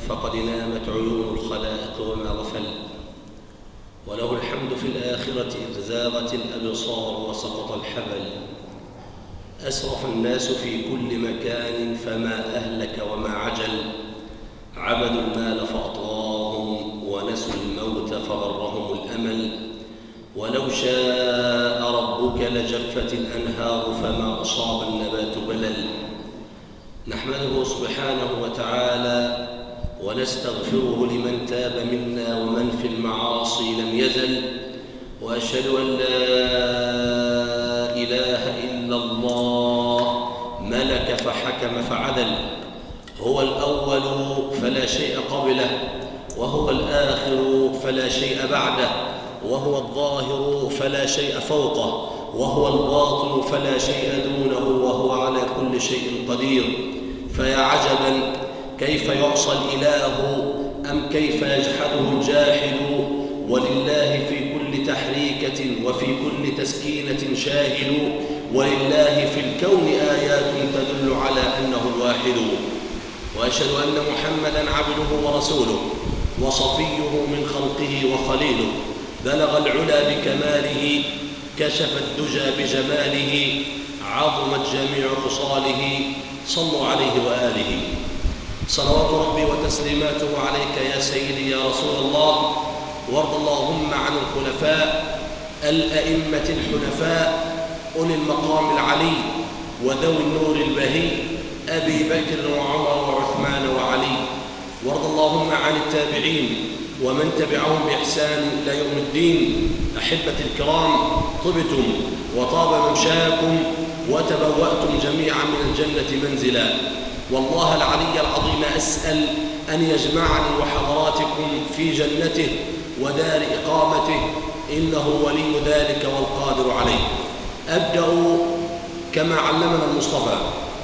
فقد نامت عيون الخلائق وما غفل وله الحمد في الآخرة إذ زاغت الأبصار وسقط الحبل أسرف الناس في كل مكان فما أهلك وما عجل عبدوا المال فأطغاهم ونسوا الموت فغرهم الأمل ولو شاء ربك لجفت الأنهار فما أصاب النبات بلل نحمده سبحانه وتعالى ونستغفره لمن تاب منا ومن في المعاصي لم يزل وأشهد أن لا إله إلا الله ملك فحكم فعدل هو الأول فلا شيء قبله وهو الآخر فلا شيء بعده وهو الظاهر فلا شيء فوقه وهو الباطن فلا شيء دونه وهو على كل شيء قدير فيا عجبا كيف يعصى الإله أم كيف يجحده الجاحد ولله في كل تحريكة وفي كل تسكينة شاهد ولله في الكون آيات تدل على أنه الواحد وأشهد أن محمدا عبده ورسوله وصفيه من خلقه وخليله بلغ العلا بكماله كشف الدجى بجماله عظمت جميع خصاله صلوا عليه وآله صلوات ربي وتسليماته عليك يا سيدي يا رسول الله وارض اللهم عن الخلفاء الأئمة الحنفاء أولي المقام العلي وذوي النور البهي أبي بكر وعمر وعثمان وعلي وارض اللهم عن التابعين ومن تبعهم بإحسان إلى يوم الدين أحبة الكرام طبتم وطاب ممشاكم وتبوأتم جميعا من الجنة منزلا والله العلي العظيم أسأل أن يجمعني وحضراتكم في جنته ودار إقامته إنه ولي ذلك والقادر عليه أبدأ كما علمنا المصطفى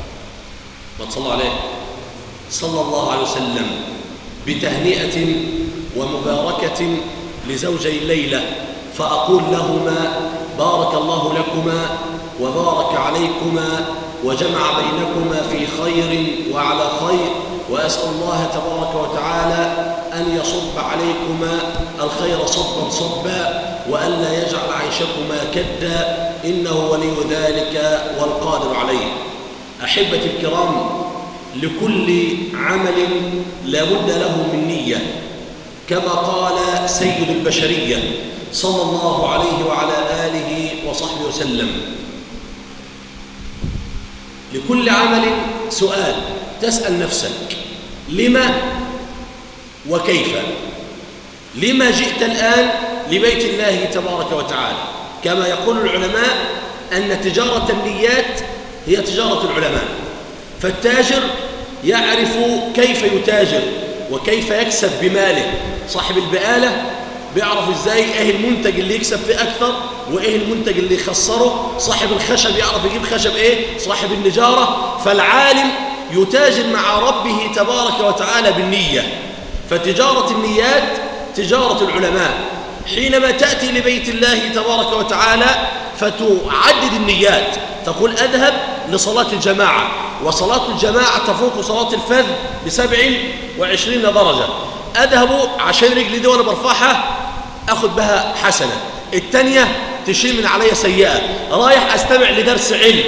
ما تصلى عليه صلى الله عليه وسلم بتهنئة ومباركة لزوجي الليلة فأقول لهما بارك الله لكما وبارك عليكما وجمع بينكما في خير وعلى خير وأسأل الله تبارك وتعالى أن يصب عليكما الخير صبا صبا وألا يجعل عيشكما كدا إنه ولي ذلك والقادر عليه أحبتي الكرام لكل عمل لابد له من نية كما قال سيد البشرية صلى الله عليه وعلى آله وصحبه وسلم لكل عمل سؤال تسأل نفسك لما وكيف لما جئت الآن لبيت الله تبارك وتعالى كما يقول العلماء أن تجارة النيات هي تجارة العلماء فالتاجر يعرف كيف يتاجر وكيف يكسب بماله صاحب البقالة بيعرف ازاي ايه المنتج اللي يكسب فيه اكثر وايه المنتج اللي يخسره صاحب الخشب يعرف يجيب خشب ايه صاحب النجارة فالعالم يتاجر مع ربه تبارك وتعالى بالنية فتجارة النيات تجارة العلماء حينما تأتي لبيت الله تبارك وتعالى فتعدد النيات تقول أذهب لصلاة الجماعة وصلاة الجماعة تفوق صلاة الفذ بسبع وعشرين درجة أذهب عشان رجلي دي وأنا برفعها أخذ بها حسنة التانية تشيل من علي سيئة رايح أستمع لدرس علم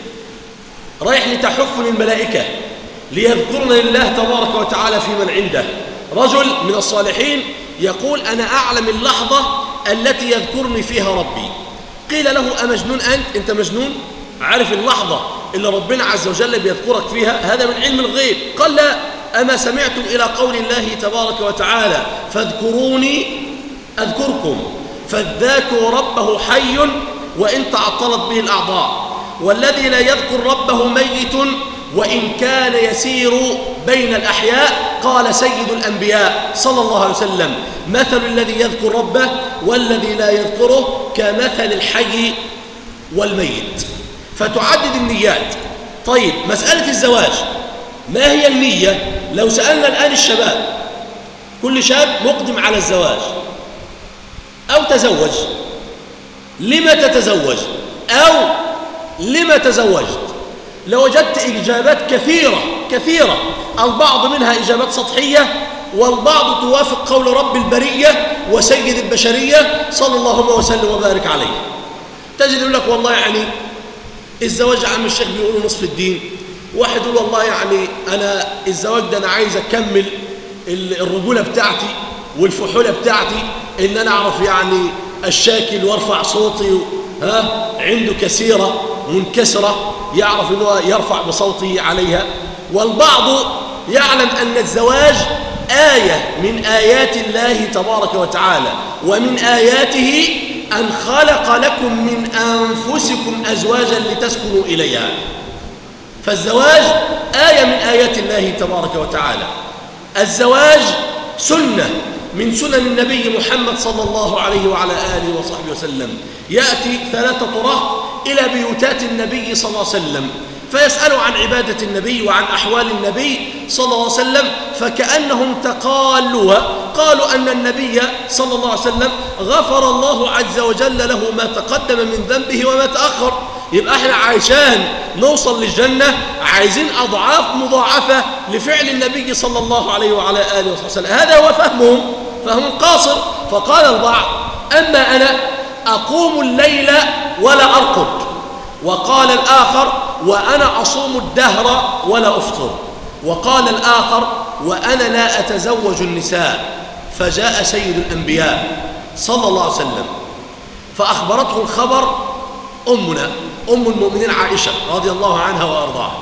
رايح لتحفني الملائكة ليذكرنا لله تبارك وتعالى في من عنده رجل من الصالحين يقول أنا أعلم اللحظة التي يذكرني فيها ربي قيل له أمجنون أنت أنت مجنون عارف اللحظة اللي ربنا عز وجل بيذكرك فيها هذا من علم الغيب قال لا أما سمعتم إلى قول الله تبارك وتعالى فاذكروني أذكركم فالذاكر ربه حي وإن تعطلت به الأعضاء والذي لا يذكر ربه ميت وإن كان يسير بين الأحياء قال سيد الأنبياء صلى الله عليه وسلم مثل الذي يذكر ربه والذي لا يذكره كمثل الحي والميت فتعدد النيات طيب مسألة الزواج ما هي النية لو سألنا الآن الشباب كل شاب مقدم على الزواج أو تزوج لما تتزوج أو لما تزوجت لوجدت إجابات كثيرة كثيرة البعض منها إجابات سطحية والبعض توافق قول رب البرية وسيد البشرية صلى الله وسلم وبارك عليه تجد يقول لك والله يعني الزواج عم الشيخ بيقولوا نصف الدين واحد يقول والله يعني أنا الزواج ده أنا عايز أكمل الرجولة بتاعتي والفحولة بتاعتي إن أنا أعرف يعني الشاكل وارفع صوتي ها عنده كثيرة منكسرة يعرف أنه يرفع بصوته عليها والبعض يعلم أن الزواج آية من آيات الله تبارك وتعالى ومن آياته أن خلق لكم من أنفسكم أزواجا لتسكنوا إليها فالزواج آية من آيات الله تبارك وتعالى الزواج سنة من سنن النبي محمد صلى الله عليه وعلى آله وصحبه وسلم يأتي ثلاثة طرق إلى بيوتات النبي صلى الله عليه وسلم فيسألوا عن عبادة النبي وعن أحوال النبي صلى الله عليه وسلم فكأنهم تقالوا قالوا أن النبي صلى الله عليه وسلم غفر الله عز وجل له ما تقدم من ذنبه وما تأخر يبقى احنا عشان نوصل للجنة عايزين أضعاف مضاعفة لفعل النبي صلى الله عليه وعلى آله وسلم هذا هو فهمهم فهم قاصر فقال البعض أما أنا أقوم الليل ولا أرقد وقال الآخر وأنا أصوم الدهر ولا أفطر وقال الآخر وأنا لا أتزوج النساء فجاء سيد الأنبياء صلى الله عليه وسلم فأخبرته الخبر أمنا أم المؤمنين عائشة رضي الله عنها وأرضاها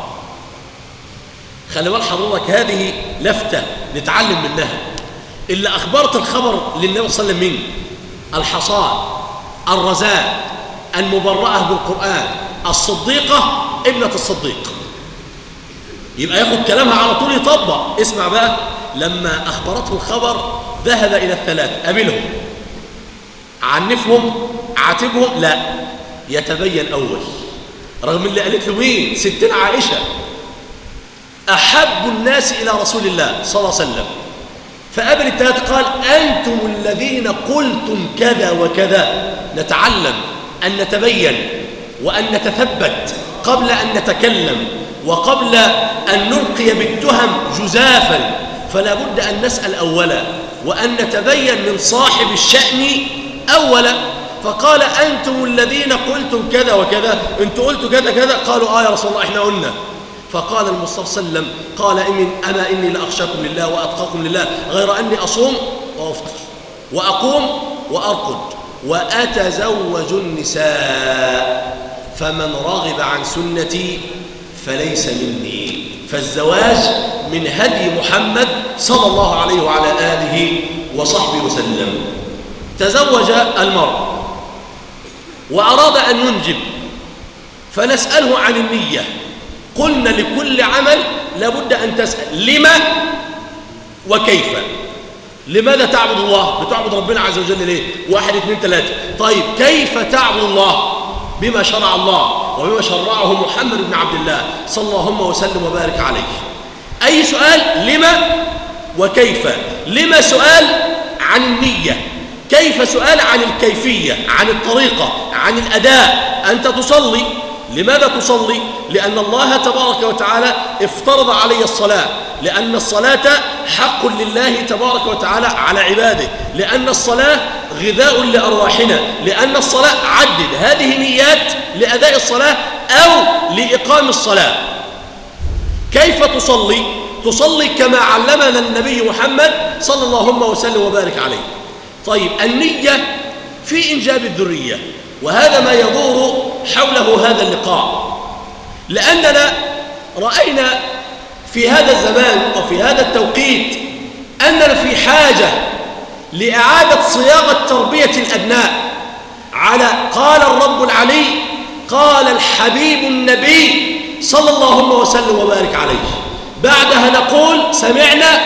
خلي بال حضرتك هذه لفتة نتعلم منها اللي أخبرت الخبر للنبي صلى الله عليه وسلم من الحصان الرزاء المبرأة بالقرآن الصديقة ابنة الصديق يبقى ياخد كلامها على طول يطبق اسمع بقى لما أخبرته الخبر ذهب إلى الثلاث قابلهم عنفهم عاتبهم لا يتبين أول رغم اللي قالت له مين ستين عائشة أحب الناس إلى رسول الله صلى الله عليه وسلم فقابل الثلاثة قال أنتم الذين قلتم كذا وكذا نتعلم أن نتبين وأن نتثبت قبل أن نتكلم وقبل أن نلقي بالتهم جزافا فلا بد أن نسأل أولا وأن نتبين من صاحب الشأن أولا فقال أنتم الذين قلتم كذا وكذا أنتم قلتوا كذا كذا قالوا آه يا رسول الله إحنا قلنا فقال المصطفى صلى الله عليه وسلم قال إن أنا إني لأخشاكم لله وأتقاكم لله غير أني أصوم وأفطر وأقوم وأرقد وأتزوج النساء فمن رغب عن سنتي فليس مني فالزواج من هدي محمد صلى الله عليه وعلى آله وصحبه وسلم تزوج المرء وأراد أن ينجب فنسأله عن النية قلنا لكل عمل لابد أن تسأل لما وكيف لماذا تعبد الله بتعبد ربنا عز وجل ليه واحد اثنين ثلاثة طيب كيف تعبد الله بما شرع الله وبما شرعه محمد بن عبد الله صلى الله وسلم وبارك عليه أي سؤال لما وكيف لما سؤال عن النية كيف سؤال عن الكيفية عن الطريقة عن الأداء أنت تصلي لماذا تصلي؟ لأن الله تبارك وتعالى افترض علي الصلاة لأن الصلاة حق لله تبارك وتعالى على عباده لأن الصلاة غذاء لأرواحنا لأن الصلاة عدد هذه نيات لأداء الصلاة أو لإقام الصلاة كيف تصلي؟ تصلي كما علمنا النبي محمد صلى الله وسلم وبارك عليه طيب النية في إنجاب الذرية وهذا ما يدور حوله هذا اللقاء لأننا رأينا في هذا الزمان وفي هذا التوقيت أننا في حاجة لإعادة صياغة تربية الأبناء على قال الرب العلي قال الحبيب النبي صلى الله وسلم وبارك عليه بعدها نقول سمعنا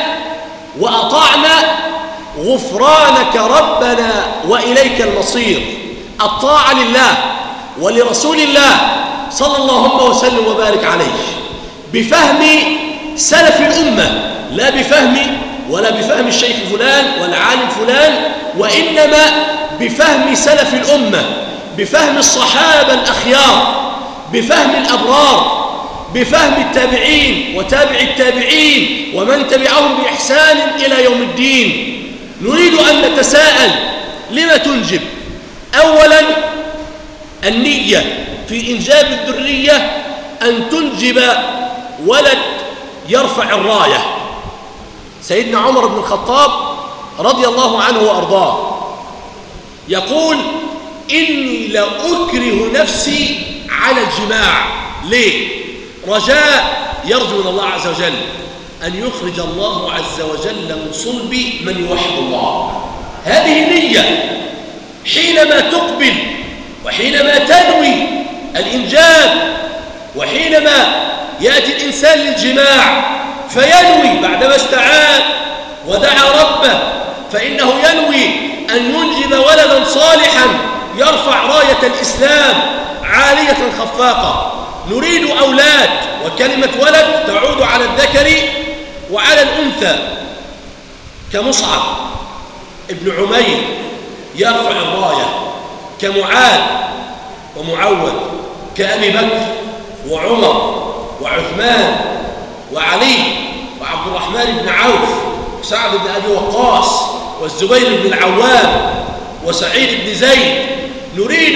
وأطعنا غفرانك ربنا وإليك المصير الطاعة لله ولرسول الله صلى الله وسلم وبارك عليه بفهم سلف الأمة لا بفهم ولا بفهم الشيخ فلان والعالم فلان وإنما بفهم سلف الأمة بفهم الصحابة الأخيار بفهم الأبرار بفهم التابعين وتابع التابعين ومن تبعهم بإحسان إلى يوم الدين نريد أن نتساءل لما تنجب أولا النية في إنجاب الذرية أن تنجب ولد يرفع الراية سيدنا عمر بن الخطاب رضي الله عنه وأرضاه يقول إني لأكره نفسي على الجماع ليه؟ رجاء يرجو من الله عز وجل أن يخرج الله عز وجل من صلب من يوحد الله هذه نية حينما تقبل وحينما تنوي الإنجاب وحينما يأتي الإنسان للجماع فينوي بعدما استعان ودعا ربه فإنه ينوي أن ينجب ولدا صالحا يرفع راية الإسلام عالية خفاقة نريد أولاد وكلمة ولد تعود على الذكر وعلى الأنثى كمصعب ابن عمير يرفع الراية كمعاذ ومعوذ كأبي بكر وعمر وعثمان وعلي وعبد الرحمن بن عوف وسعد بن أبي وقاص والزبير بن العوام وسعيد بن زيد نريد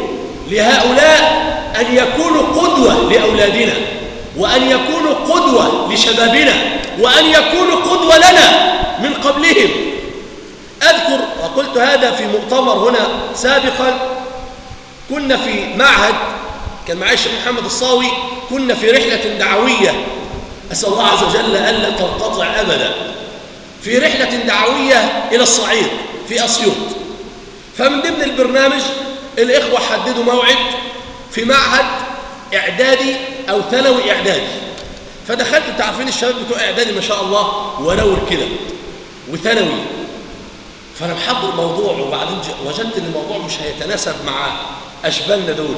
لهؤلاء أن يكونوا قدوة لأولادنا وأن يكونوا قدوة لشبابنا وأن يكونوا قدوة لنا من قبلهم أذكر وقلت هذا في مؤتمر هنا سابقا كنا في معهد كان معي الشيخ محمد الصاوي كنا في رحلة دعوية أسأل الله عز وجل ألا تنقطع أبدا في رحلة دعوية إلى الصعيد في أسيوط فمن ضمن البرنامج الإخوة حددوا موعد في معهد إعدادي أو ثانوي إعدادي فدخلت تعرفين الشباب بتوع إعدادي ما شاء الله ونور كده وثانوي فأنا محضر الموضوع وبعدين وجدت إن الموضوع مش هيتناسب مع أشبالنا دول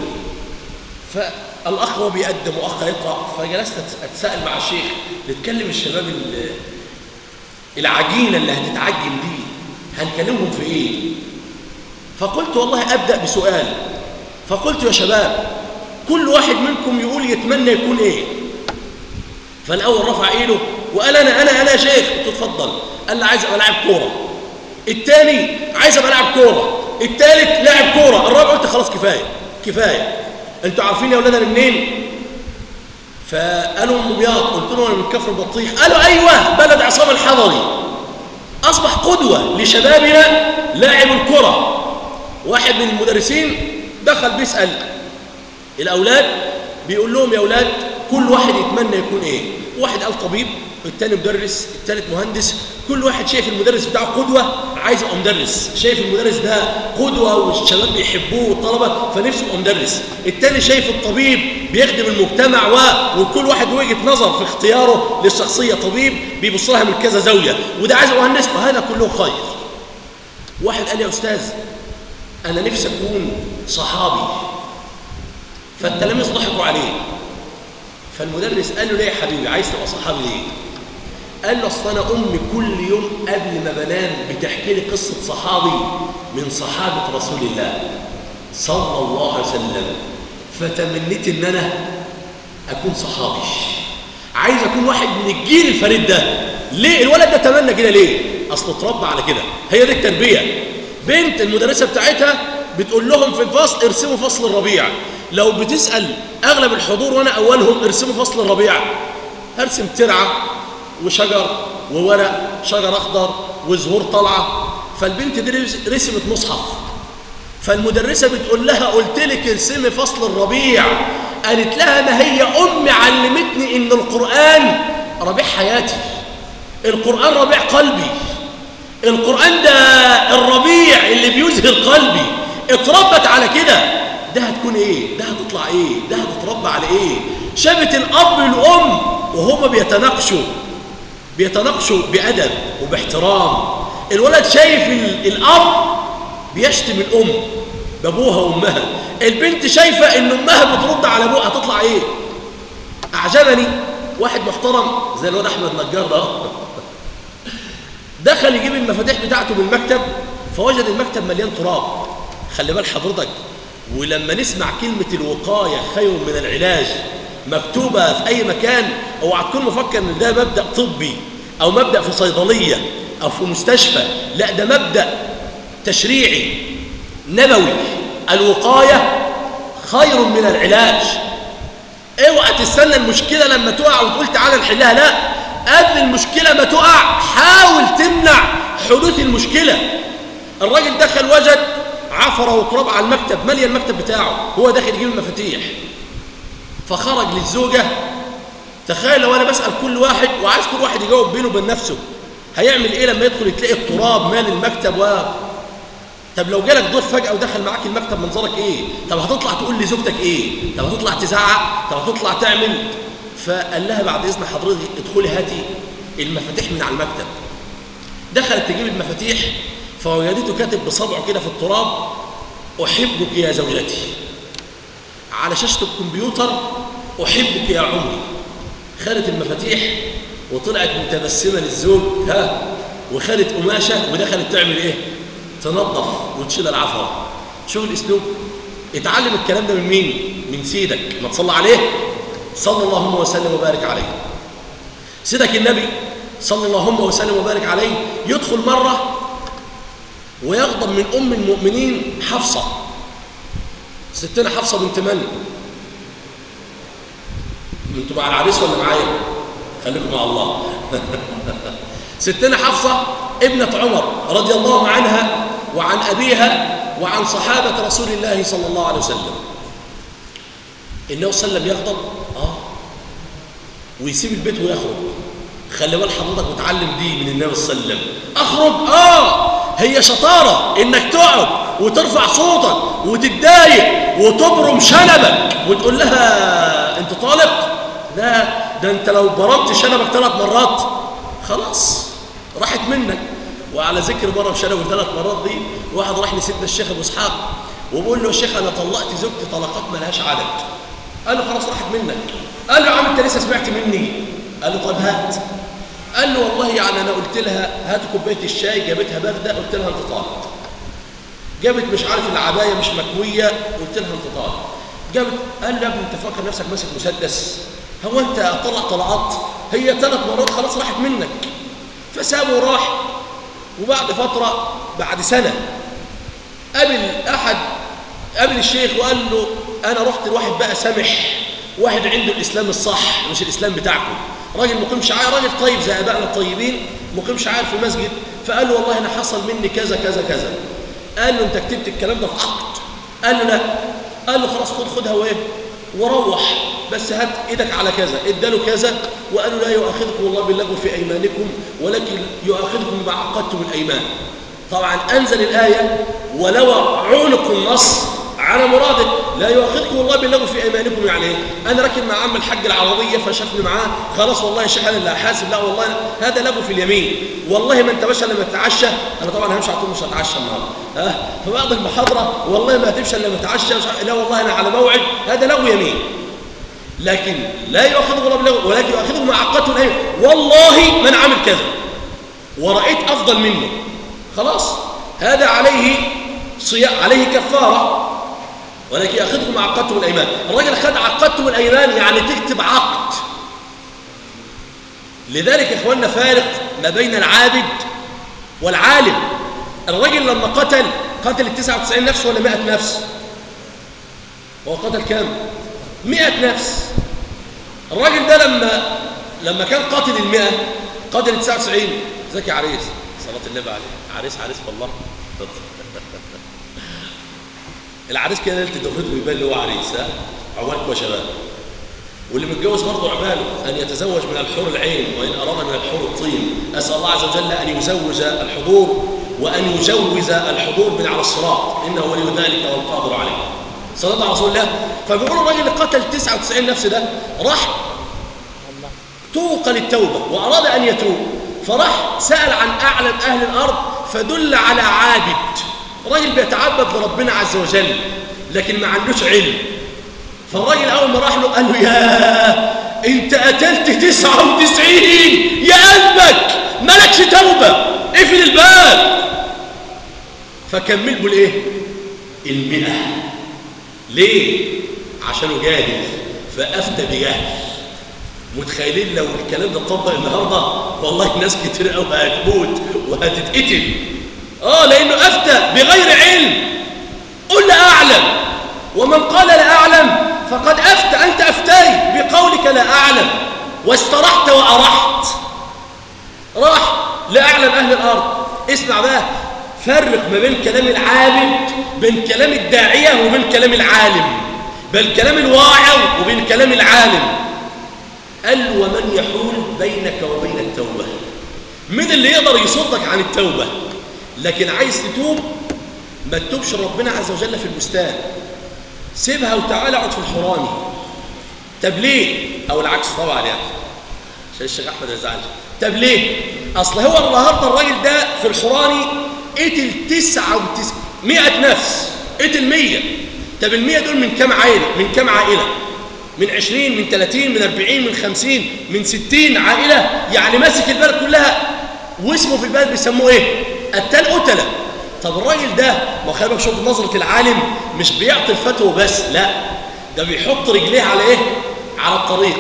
فالأخ هو بيقدم وأخ يقرأ فجلست أتساءل مع الشيخ نتكلم الشباب العجينة اللي هتتعجن دي هنكلمهم في إيه فقلت والله أبدأ بسؤال فقلت يا شباب كل واحد منكم يقول يتمنى يكون إيه فالأول رفع إيده وقال أنا أنا أنا يا شيخ قلت اتفضل قال لي عايز أبقى لاعب كورة الثاني عايز أبقى لاعب كورة الثالث لاعب كورة الرابع قلت خلاص كفاية كفاية انتوا عارفين يا اولاد انا منين فقالوا ام بياض قلت لهم انا من كفر البطيخ قالوا ايوه بلد عصام الحضري اصبح قدوه لشبابنا لاعب الكره واحد من المدرسين دخل بيسال الاولاد بيقول لهم يا اولاد كل واحد يتمنى يكون ايه واحد قال طبيب الثاني مدرس الثالث مهندس كل واحد شايف المدرس بتاعه قدوة عايز يبقى مدرس شايف المدرس ده قدوة والشباب بيحبوه والطلبة فنفسه يبقى مدرس الثاني شايف الطبيب بيخدم المجتمع و... وكل واحد وجهة نظر في اختياره للشخصية طبيب بيبص لها من كذا زاوية وده عايز يبقى مهندس وهذا كله خير واحد قال يا أستاذ أنا نفسي أكون صحابي فالتلاميذ ضحكوا عليه فالمدرس قال له ليه يا حبيبي عايز تبقى صحابي ليه قال له اصل انا امي كل يوم قبل ما بنام بتحكي لي قصه صحابي من صحابه رسول الله صلى الله عليه وسلم فتمنيت ان انا اكون صحابي عايز اكون واحد من الجيل الفريد ده ليه الولد ده تمنى كده ليه اصله اتربى على كده هي دي التربيه بنت المدرسه بتاعتها بتقول لهم في الفصل ارسموا فصل الربيع لو بتسال اغلب الحضور وانا اولهم ارسموا فصل الربيع هرسم ترعه وشجر وورق شجر اخضر وزهور طالعه فالبنت دي رسمت مصحف فالمدرسه بتقول لها قلت لك ارسمي فصل الربيع قالت لها ما هي امي علمتني ان القران ربيع حياتي القران ربيع قلبي القران ده الربيع اللي بيزهر قلبي اتربت على كده ده هتكون ايه ده هتطلع ايه ده هتتربى على ايه شافت الاب والام وهما بيتناقشوا بيتناقشوا بأدب وباحترام الولد شايف الأب بيشتم الأم بأبوها وأمها البنت شايفة إن أمها بترد على أبوها هتطلع إيه أعجبني واحد محترم زي الواد أحمد نجار ده دخل يجيب المفاتيح بتاعته من المكتب فوجد المكتب مليان تراب خلي بال حضرتك ولما نسمع كلمة الوقاية خير من العلاج مكتوبة في أي مكان اوعى تكون مفكر إن ده مبدأ طبي أو مبدأ في صيدلية أو في مستشفى لا ده مبدأ تشريعي نبوي الوقاية خير من العلاج اوعى تستنى المشكلة لما تقع وتقول تعالى نحلها لا قبل المشكلة ما تقع حاول تمنع حدوث المشكلة الراجل دخل وجد عفرة وتراب على المكتب ملي المكتب بتاعه هو داخل يجيب المفاتيح فخرج للزوجة تخيل لو أنا بسأل كل واحد وعايز كل واحد يجاوب بينه وبين نفسه هيعمل إيه لما يدخل يتلاقي التراب مال المكتب و طب لو جالك ضيف فجأة ودخل معاك المكتب منظرك إيه طب هتطلع تقول لزوجتك إيه طب هتطلع تزعق طب هتطلع تعمل فقال لها بعد إذن حضرتك ادخلي هاتي المفاتيح من على المكتب دخلت تجيب المفاتيح فوجدته كاتب بصبعه كده في التراب أحبك يا زوجتي على شاشة الكمبيوتر أحبك يا عمري خدت المفاتيح وطلعت متبسمة للزوج ها وخدت قماشة ودخلت تعمل إيه تنظف وتشيل العفرة شوف الأسلوب اتعلم الكلام ده من مين من سيدك ما تصلى عليه صلى اللهم وسلم وبارك عليه سيدك النبي صلى اللهم وسلم وبارك عليه يدخل مرة ويغضب من أم المؤمنين حفصة ستنا حفصة بنت من انتوا مع العريس ولا معايا خليكم مع الله ستنا حفصة ابنة عمر رضي الله عنها وعن أبيها وعن صحابة رسول الله صلى الله عليه وسلم النبي صلى الله عليه وسلم يغضب آه ويسيب البيت ويخرج خلي بال حضرتك وتعلم دي من النبي صلى الله عليه وسلم اخرج اه هي شطاره انك تقعد وترفع صوتك وتتضايق وتبرم شنبك وتقول لها انت طالق لا ده انت لو برمت شنبك ثلاث مرات خلاص راحت منك وعلى ذكر برم شنبه ثلاث مرات دي واحد راح لسيدنا الشيخ ابو اسحاق وبقول له يا شيخ انا طلقت زوجتي طلقات ما لهاش عدد قال له خلاص راحت منك قال له يا عم انت لسه سمعت مني قال له طب هات قال له والله يعني انا قلت لها هات كوبايه الشاي جابتها بارده قلت لها انت طالق جابت مش عارف العبايه مش مكويه قلت لها انت طالق جابت قال له يا ابني انت فاكر نفسك ماسك مسدس هو انت طلع طلعات هي ثلاث مرات خلاص راحت منك فسابه وراح وبعد فتره بعد سنه قابل احد قابل الشيخ وقال له انا رحت لواحد بقى سامح واحد عنده الاسلام الصح مش الاسلام بتاعكم راجل مقيم شعائر راجل طيب زي ابائنا الطيبين مقيم شعائر في المسجد فقال له والله انا حصل مني كذا كذا كذا قال له انت كتبت الكلام ده في عقد قال له لا قال له خلاص خد خدها وايه وروح بس هات ايدك على كذا اداله كذا وقالوا لا يؤاخذكم الله باللغو في ايمانكم ولكن يؤاخذكم بما عقدتم الايمان طبعا انزل الايه ولو عنق النص على مرادك لا يؤاخذكم الله باللغو في ايمانكم يعني ايه انا راكب مع عم الحاج العربيه فشافني معاه خلاص والله يا شيخ انا اللي هحاسب لا والله هذا لغو في اليمين والله ما انت باشا لما تتعشى انا طبعا همشي على طول مش هتعشى النهارده ها فبعض المحاضره والله ما هتمشي الا لما تتعشى لا والله انا على موعد هذا لغو يمين لكن لا يؤاخذكم الله باللغو ولكن يؤاخذكم مع عقدته الايمان والله من عمل كذا ورأيت افضل منه خلاص هذا عليه صيام عليه كفاره ولكن ياخذكم عقدتم الايمان الراجل خد عقدتم الايمان يعني تكتب عقد لذلك يا اخواننا فارق ما بين العابد والعالم الراجل لما قتل قتل ال 99 نفس ولا 100 نفس هو قتل كام 100 نفس الراجل ده لما لما كان قاتل ال 100 قتل ال 99 ازيك يا عريس صلاه النبي عليه عريس عريس والله العريس كده ليله دخلته يبان اللي هو عريس ها عوالكم يا شباب واللي متجوز برضه عباله ان يتزوج من الحور العين وان اراد من الحور الطين اسال الله عز وجل ان يزوج الحضور وان يجوز الحضور من على الصراط انه ولي ذلك والقادر عليه صلاه على رسول الله فبيقول الراجل اللي قتل 99 نفس ده راح توق للتوبه واراد ان يتوب فراح سال عن اعلم اهل الارض فدل على عابد راجل بيتعبد لربنا عز وجل لكن ما عندوش علم فالراجل اول ما راح له قال له يا انت قتلت 99 يا قلبك مالكش توبه اقفل الباب فكمل له الايه المئة ليه عشانه جاهل فافتى بجهل متخيلين لو الكلام ده اتطبق النهارده والله ناس كتير قوي هتموت وهتتقتل اه لانه افتى بغير علم قل لا اعلم ومن قال لا اعلم فقد افتى انت افتيت بقولك لا اعلم واسترحت وارحت راح لا اعلم اهل الارض اسمع بقى فرق ما بين كلام العابد بين كلام الداعيه وبين كلام العالم بل كلام الواعظ وبين كلام العالم قال ومن يحول بينك وبين التوبة مين اللي يقدر يصدك عن التوبة لكن عايز تتوب ما تتوبش ربنا عز وجل في البستان سيبها وتعالى اقعد في الحرامي طب ليه او العكس طبعا يعني عشان الشيخ احمد ما يزعلش طب ليه اصل هو النهارده الراجل ده في الحراني قتل 99 100 نفس قتل 100 طب ال 100 دول من كام عائله من كام عائله من 20 من 30 من 40 من 50 من 60 عائلة يعني ماسك البلد كلها واسمه في البلد بيسموه ايه التل قتلة طب الراجل ده ما خلي بالك شوف نظرة العالم مش بيعطي الفتوى بس لا ده بيحط رجليه على ايه على الطريق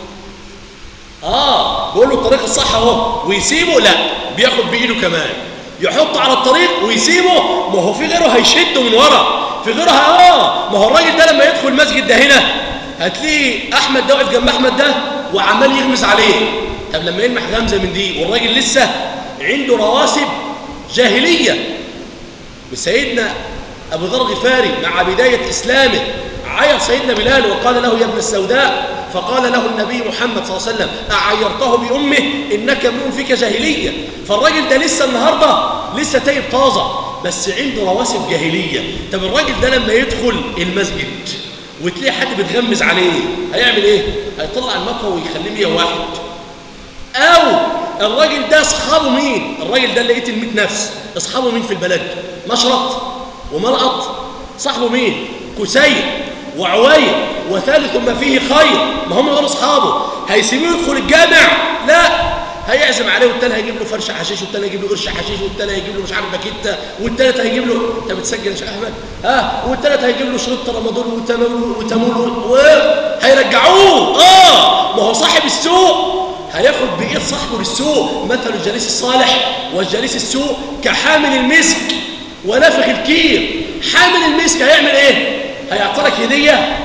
اه بيقول له الطريق الصح اهو ويسيبه لا بياخد بايده كمان يحط على الطريق ويسيبه ما هو في غيره هيشده من ورا في غيرها اه ما هو الراجل ده لما يدخل المسجد ده هنا هتلاقي احمد ده واقف جنب احمد ده وعمال يغمز عليه طب لما يلمح غمزه من دي والراجل لسه عنده رواسب جاهليه بسيدنا ابو ذر الغفاري مع بدايه اسلامه عير سيدنا بلال وقال له يا ابن السوداء فقال له النبي محمد صلى الله عليه وسلم أعيرته بأمه إنك امرؤ فيك جاهلية فالراجل ده لسه النهاردة لسه تايب طازة بس عنده رواسب جاهلية طب الراجل ده لما يدخل المسجد وتلاقي حد بتغمز عليه هيعمل ايه هيطلع المطوه ويخليه 101 او الراجل ده اصحابه مين الراجل ده اللي لقيت ال نفس اصحابه مين في البلد مشرط وملقط صاحبه مين كسير وعويل وثالث ما فيه خير ما هم دول اصحابه هيسيبوه يدخل الجامع لا هيعزم عليه والتاني هيجيب له فرشه حشيش والتاني هيجيب له قرش حشيش والتاني هيجيب له مش عارف باكيته والتالت هيجيب له انت بتسجل يا شيخ احمد ها والتالت هيجيب له شريط رمضان وتمول وتمول وهيرجعوه اه ما هو صاحب السوق هياخد بايد صاحبه للسوق مثل الجليس الصالح والجليس السوء كحامل المسك ونافخ الكير حامل المسك هيعمل ايه هيعطيك هديه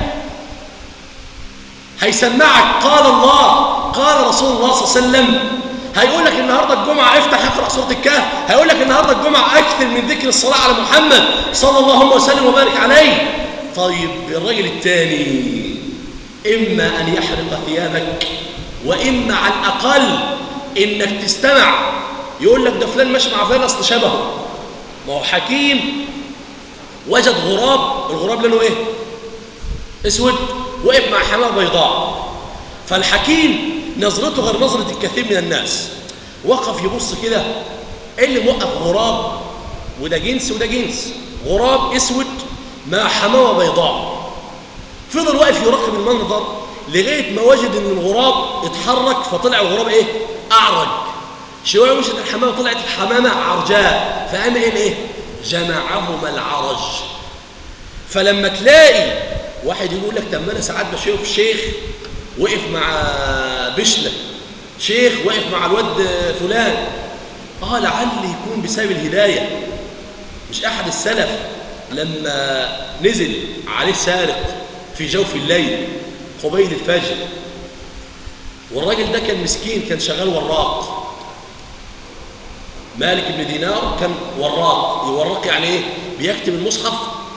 هيسمعك قال الله قال رسول الله صلى الله عليه وسلم هيقول لك النهارده الجمعه افتح اقرا سوره الكهف هيقول لك النهارده الجمعه اكثر من ذكر الصلاه على محمد صلى الله وسلم وبارك عليه طيب الراجل الثاني اما ان يحرق ثيابك واما على الاقل انك تستمع يقول لك ده فلان ماشي مع فلان اصل شبهه ما هو حكيم وجد غراب الغراب لونه ايه اسود وقف مع حمامه بيضاء فالحكيم نظرته غير نظرة الكثير من الناس وقف يبص كده ايه اللي موقف غراب وده جنس وده جنس غراب اسود مع حمامه بيضاء فضل واقف يراقب المنظر لغايه ما وجد ان الغراب اتحرك فطلع الغراب ايه اعرج شويه وجد الحمامه طلعت الحمامه عرجاء فقام ايه ايه جمعهما العرج فلما تلاقي واحد يقول لك طب ما انا ساعات بشوف شيخ وقف مع بشلة شيخ وقف مع الواد فلان اه لعل يكون بسبب الهداية مش أحد السلف لما نزل عليه سارق في جوف الليل قبيل الفجر والراجل ده كان مسكين كان شغال وراق مالك بن دينار كان وراق يورق يعني ايه بيكتب المصحف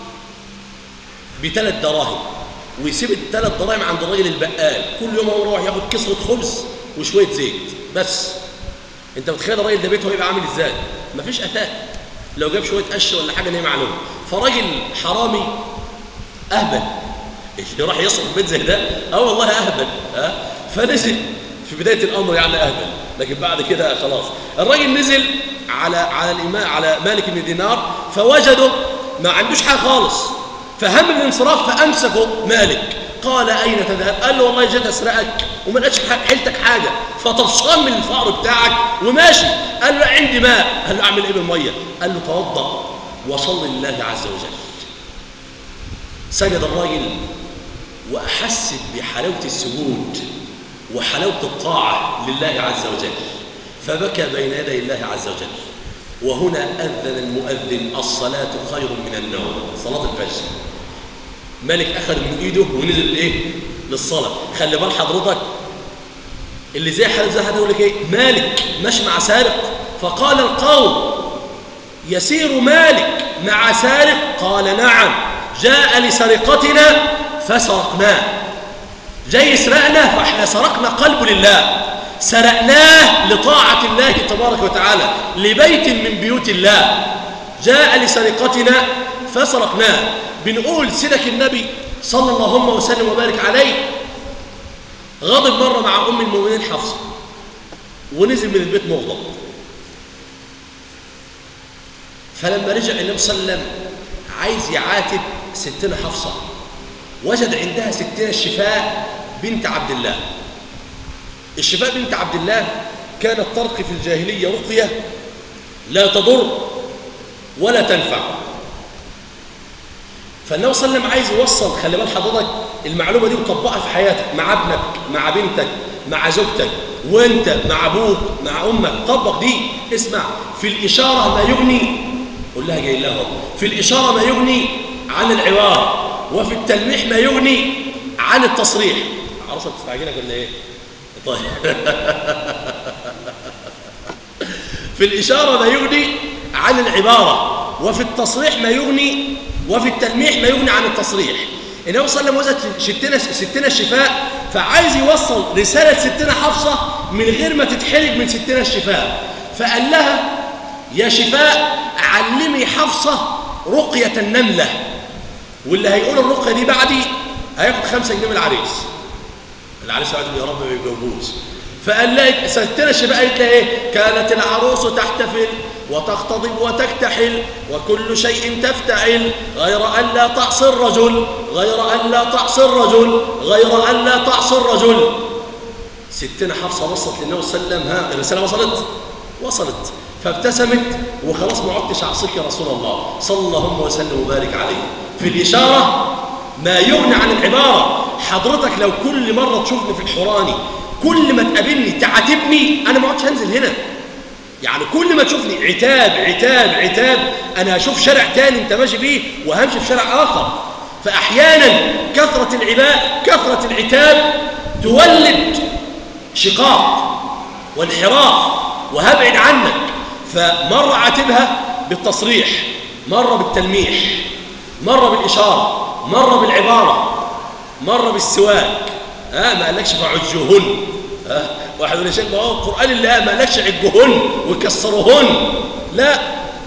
بثلاث دراهم ويسيب الثلاث دراهم عند الراجل البقال كل يوم هو يروح ياخد كسرة خبز وشوية زيت بس انت متخيل الراجل ده بيته هيبقى عامل ازاي مفيش اثاث لو جاب شوية قش ولا حاجة دي معلومة فراجل حرامي اهبل اللي راح يصرف بيت زي ده اه والله اهبل ها فنزل في بداية الامر يعني اهبل لكن بعد كده خلاص الراجل نزل على على الامام على مالك بن دينار فوجده ما عندوش حاجه خالص فهم الانصراف فامسكه مالك قال اين تذهب قال له والله جيت اسرقك وما لقيتش حيلتك حاجه فطرشان من الفقر بتاعك وماشي قال له عندي ماء قال له اعمل ايه بالميه قال له توضا وصل لله عز وجل سجد الراجل وأحست بحلاوة السجود وحلاوة الطاعة لله عز وجل فبكى بين يدي الله عز وجل وهنا أذن المؤذن الصلاة خير من النوم صلاة الفجر ملك أخذ من إيده ونزل إيه للصلاة خلي بال حضرتك اللي زي حالة زي هذا يقول لك إيه مالك مش مع سارق فقال القوم يسير مالك مع سارق قال نعم جاء لسرقتنا فسرقناه جاي يسرقنا فاحنا سرقنا قلبه لله سرقناه لطاعة الله تبارك وتعالى لبيت من بيوت الله جاء لسرقتنا فسرقناه بنقول سيدك النبي صلى الله وسلم وبارك عليه غضب مرة مع أم المؤمنين حفصة ونزل من البيت مغضب فلما رجع النبي صلى الله عليه وسلم عايز يعاتب ستنا حفصة وجد عندها ستنا الشفاء بنت عبد الله الشفاء بنت عبد الله كانت ترقي في الجاهلية رقية لا تضر ولا تنفع فالنبي صلى الله عليه وسلم عايز يوصل خلي بال حضرتك المعلومة دي وطبقها في حياتك مع ابنك مع بنتك مع زوجتك وانت مع ابوك مع امك طبق دي اسمع في الإشارة ما يغني قول لها جاي لها في الإشارة ما يغني عن العبارة وفي التلميح ما يغني عن التصريح عروسة بتستعجلك ولا ايه طيب في الإشارة ما يغني عن العبارة وفي التصريح ما يغني وفي التلميح ما يغني عن التصريح النبي صلى الله عليه وسلم ستنا, ستنا الشفاء فعايز يوصل رسالة ستنا حفصة من غير ما تتحرج من ستنا الشفاء فقال لها يا شفاء علمي حفصة رقية النملة واللي هيقول الرقية دي بعدي هياخد خمسة جنيه من العريس العريس قاعد يا رب ما يجاوبوش فقال لها ستنا الشفاء قالت لها ايه كانت العروس تحتفل وتختضب وتكتحل وكل شيء تفتعل غير أن لا تعصي الرجل غير أن لا تعصي الرجل غير أن لا تعصي الرجل ستنا حفصة وصلت للنبي صلى الله عليه وسلم ها الرسالة وصلت وصلت فابتسمت وخلاص ما عدتش أعصيك يا رسول الله صلى الله وسلم وبارك عليه في الإشارة ما يغني عن العبارة حضرتك لو كل مرة تشوفني في الحوراني كل ما تقابلني تعاتبني أنا ما عدتش هنزل هنا يعني كل ما تشوفني عتاب عتاب عتاب أنا هشوف شارع تاني أنت ماشي فيه وهمشي في شارع آخر فأحيانا كثرة العباء كثرة العتاب تولد شقاق وانحراف وهبعد عنك فمرة عاتبها بالتصريح مرة بالتلميح مرة بالإشارة مرة بالعبارة مرة بالسواك ها ما قالكش فعجوهن ها واحد يقول يا شيخ ما هو القرآن اللي ما قالكش عجوهن وكسروهن لا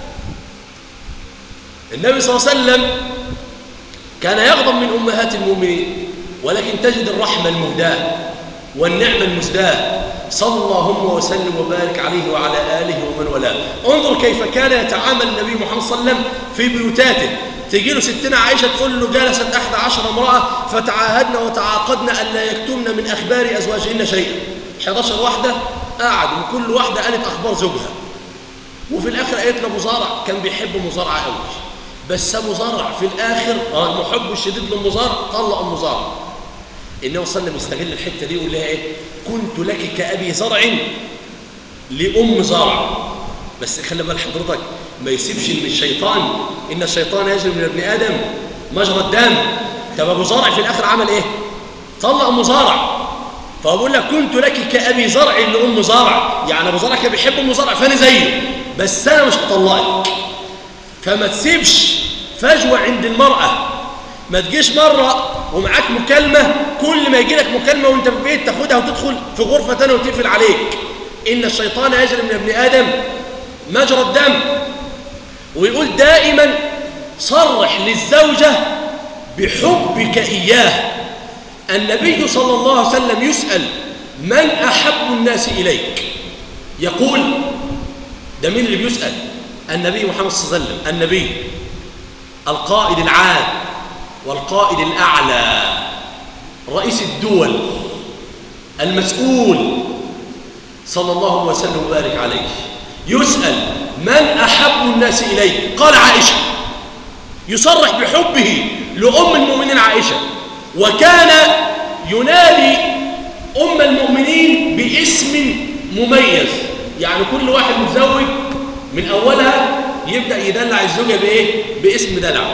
النبي صلى الله عليه وسلم كان يغضب من أمهات المؤمنين ولكن تجد الرحمة المهداة والنعمة المزداة صلى الله وسلم وبارك عليه وعلى آله ومن والاه انظر كيف كان يتعامل النبي محمد صلى الله عليه وسلم في بيوتاته تجي له ستنا عائشة تقول له جلست أحد عشر امرأة فتعاهدنا وتعاقدنا أن لا يكتمن من أخبار أزواجهن شيئا 11 واحدة قعد وكل واحدة قالت أخبار زوجها وفي الآخر قالت له مزارع كان بيحب مزارع قوي بس أبو زرع في الآخر رغم حبه الشديد للمزارع طلق المزارع النبي صلى الله عليه وسلم يستغل الحتة دي ويقول لها إيه كنت لك كأبي زرع لأم زرع بس خلي بال حضرتك ما يسيبش ان الشيطان ان الشيطان يجري من ابن ادم مجرى الدم طب ابو زرع في الاخر عمل ايه طلق ام زرع فبقول لك كنت لك كابي زرع لام زرع يعني ابو زرع كان بيحب ام زرع فانا زيه بس انا مش هطلقك فما تسيبش فجوه عند المراه ما تجيش مره ومعاك مكالمه كل ما يجي لك مكالمه وانت في البيت تاخدها وتدخل في غرفه ثانيه وتقفل عليك ان الشيطان يجري من ابن ادم مجرى الدم ويقول دائما صرح للزوجة بحبك إياه النبي صلى الله عليه وسلم يسأل من أحب الناس إليك يقول ده مين اللي بيسأل النبي محمد صلى الله عليه وسلم النبي القائد العام والقائد الأعلى رئيس الدول المسؤول صلى الله وسلم وبارك عليه يسأل من أحب الناس إليه قال عائشة يصرح بحبه لأم المؤمنين عائشة وكان ينادي أم المؤمنين باسم مميز يعني كل واحد متزوج من أولها يبدأ يدلع الزوجة بإيه؟ باسم دلع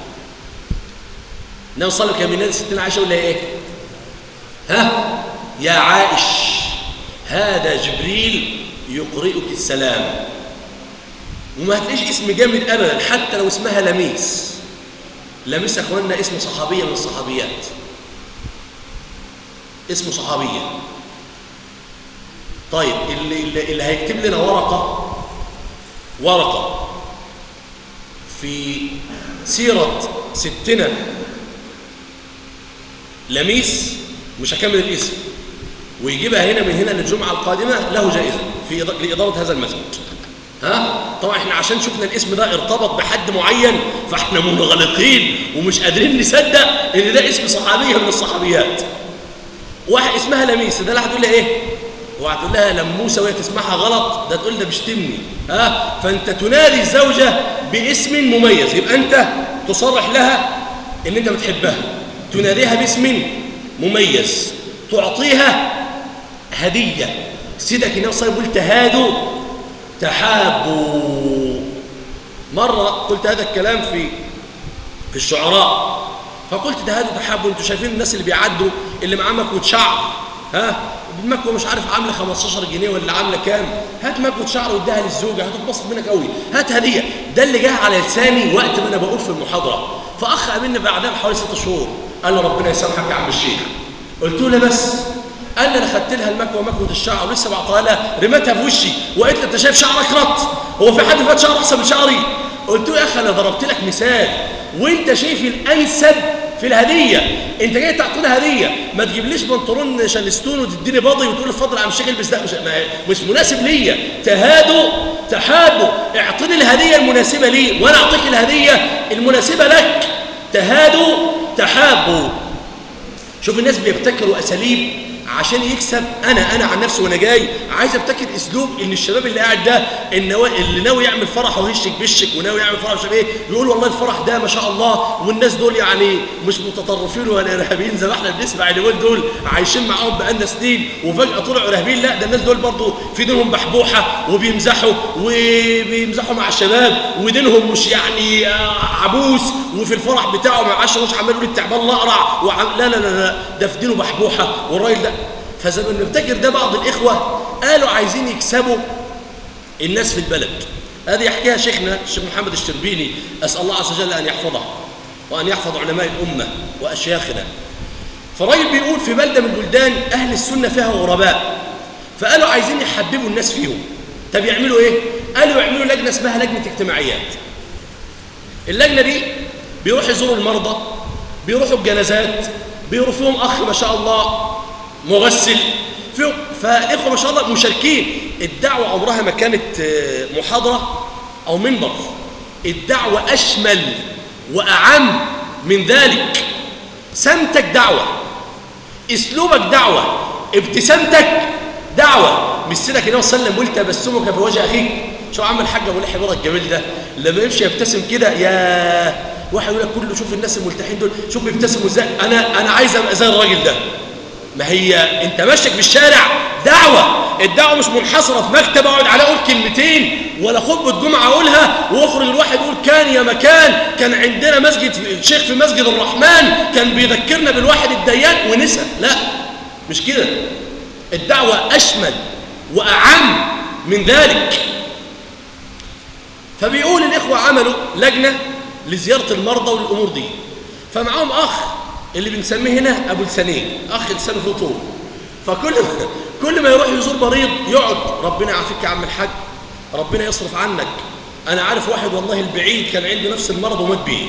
النبي صلى الله عليه وسلم كان ستين عائشة ولا إيه؟ ها؟ يا عائش هذا جبريل يقرئك السلام وما هتلاقيش اسم جامد أبدا حتى لو اسمها لميس لميس أخواننا اسم صحابية من الصحابيات اسمه صحابية طيب اللي, اللي هيكتب لنا ورقة ورقة في سيرة ستنا لميس مش هكمل الاسم ويجيبها هنا من هنا للجمعة القادمة له جائزة في لإدارة هذا المسجد ها طبعا احنا عشان شفنا الاسم ده ارتبط بحد معين فاحنا منغلقين ومش قادرين نصدق ان ده اسم صحابيه من الصحابيات واحد اسمها لميس ده لا هتقول لها ايه وهتقول لها لموسه وهي تسمعها غلط ده تقول ده بيشتمني ها فانت تنادي الزوجه باسم مميز يبقى انت تصرح لها ان انت بتحبها تناديها باسم مميز تعطيها هديه سيدك النبي صلى الله عليه وسلم تهادوا تحابوا مره قلت هذا الكلام في في الشعراء فقلت تهادوا تحابوا انتوا شايفين الناس اللي بيعدوا اللي معاه مكوه شعر ها المكوه مش عارف عامله 15 جنيه ولا عامله كام هات مكوه شعر واديها للزوجه هتتبسط منك قوي هات هديه ده اللي جه على لساني وقت ما انا بقول في المحاضره فاخ قابلني بعدها بحوالي ست شهور قال له ربنا يسامحك يا عم الشيخ قلت له بس قال لي انا خدت لها المكوه مكوه الشعر ولسه بعطاها لها رمتها في وشي وقلت انت شايف شعرك رط هو في حد فات شعر احسن من شعري قلت له يا اخي انا ضربت لك مثال وانت شايف الانسب في الهديه انت جاي تعطيني هديه ما تجيبليش بنطلون شالستون وتديني باضي وتقول اتفضل يا عم الشيخ البس ده مش مش مناسب ليا تهادوا تحابوا اعطيني الهديه المناسبه لي وانا اعطيك الهديه المناسبه لك تهادوا تحابوا شوف الناس بيبتكروا اساليب عشان يكسب انا انا عن نفسي وانا جاي عايز ابتكر اسلوب ان الشباب اللي قاعد ده النوا... اللي ناوي يعمل فرح وهشك بشك وناوي يعمل فرح مش ايه يقول والله الفرح ده ما شاء الله والناس دول يعني مش متطرفين ولا ارهابيين زي ما احنا بنسمع اليومين دول عايشين معاهم بقالنا سنين وفجاه طلعوا ارهابيين لا ده الناس دول برضه في دينهم بحبوحه وبيمزحوا وبيمزحوا مع الشباب ودينهم مش يعني عبوس وفي الفرح بتاعه ما عاش مش عمال يقول التعبان الاقرع وعم... لا لا لا لا ده في دينه بحبوحه والراجل ده فزي ما بنفتكر ده بعض الإخوة قالوا عايزين يكسبوا الناس في البلد هذه يحكيها شيخنا الشيخ محمد الشربيني أسأل الله عز وجل أن يحفظه وأن يحفظ علماء الأمة وأشياخنا فالراجل بيقول في بلدة من البلدان أهل السنة فيها غرباء فقالوا عايزين يحببوا الناس فيهم طب يعملوا إيه؟ قالوا يعملوا لجنة اسمها لجنة اجتماعيات اللجنة دي بيروح يزوروا المرضى بيروحوا الجنازات بيروحوا فيهم أخ ما شاء الله مغسل فيهم فإخوة ما شاء الله مشاركين الدعوة عمرها ما كانت محاضرة أو منبر الدعوة أشمل وأعم من ذلك سمتك دعوة اسلوبك دعوة ابتسامتك دعوة مش سيدك النبي صلى الله عليه وسلم تبسمك في وجه أخيك شو عم الحاج أبو لحي بره الجميل ده لما يمشي يبتسم كده يا واحد يقول لك كله شوف الناس الملتحين دول شوف بيبتسموا ازاي انا انا عايز ابقى زي الراجل ده ما هي انت ماشيك في الشارع دعوة الدعوة مش منحصرة في مكتب اقعد على اقول كلمتين ولا خطبة جمعة اقولها واخرج الواحد يقول كان يا مكان كان عندنا مسجد شيخ في مسجد الرحمن كان بيذكرنا بالواحد الديان ونسى لا مش كده الدعوة اشمل واعم من ذلك فبيقول الاخوة عملوا لجنة لزيارة المرضى والامور دي فمعاهم اخ اللي بنسميه هنا ابو لسانين اخ لسانه فيه طول فكل ما كل ما يروح يزور مريض يقعد ربنا يعافيك يا عم الحاج ربنا يصرف عنك انا عارف واحد والله البعيد كان عنده نفس المرض ومات بيه